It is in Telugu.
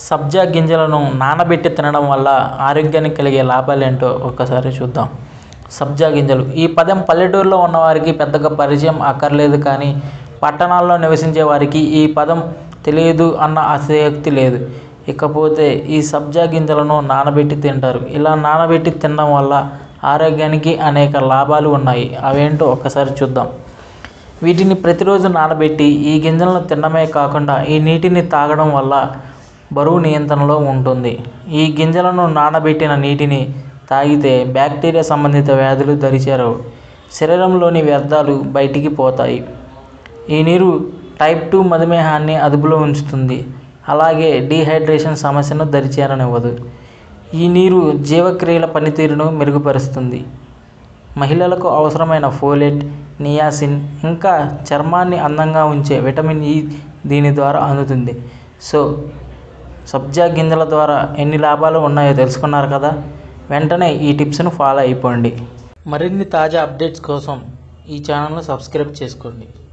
సబ్జా గింజలను నానబెట్టి తినడం వల్ల ఆరోగ్యానికి కలిగే లాభాలేంటో ఒక్కసారి చూద్దాం సబ్జా గింజలు ఈ పదం పల్లెటూరులో ఉన్నవారికి పెద్దగా పరిచయం అక్కర్లేదు కానీ పట్టణాల్లో నివసించే వారికి ఈ పదం తెలియదు అన్న అసక్తి లేదు ఇకపోతే ఈ సబ్జా గింజలను నానబెట్టి తింటారు ఇలా నానబెట్టి తినడం వల్ల ఆరోగ్యానికి అనేక లాభాలు ఉన్నాయి అవేంటో ఒక్కసారి చూద్దాం వీటిని ప్రతిరోజు నానబెట్టి ఈ గింజలను తినడమే కాకుండా ఈ నీటిని తాగడం వల్ల బరువు నియంత్రణలో ఉంటుంది ఈ గింజలను నానబెట్టిన నీటిని తాగితే బ్యాక్టీరియా సంబంధిత వ్యాధులు దరిచేరవు శరీరంలోని వ్యర్థాలు బయటికి పోతాయి ఈ నీరు టైప్ టూ మధుమేహాన్ని అదుపులో ఉంచుతుంది అలాగే డీహైడ్రేషన్ సమస్యను దరిచేరనివ్వదు ఈ నీరు జీవక్రియల పనితీరును మెరుగుపరుస్తుంది మహిళలకు అవసరమైన ఫోలేట్ నియాసిన్ ఇంకా చర్మాన్ని అందంగా ఉంచే విటమిన్ ఇ దీని ద్వారా అందుతుంది సో సబ్జా గింజల ద్వారా ఎన్ని లాభాలు ఉన్నాయో తెలుసుకున్నారు కదా వెంటనే ఈ టిప్స్ను ఫాలో అయిపోండి మరిన్ని తాజా అప్డేట్స్ కోసం ఈ ఛానల్ను సబ్స్క్రైబ్ చేసుకోండి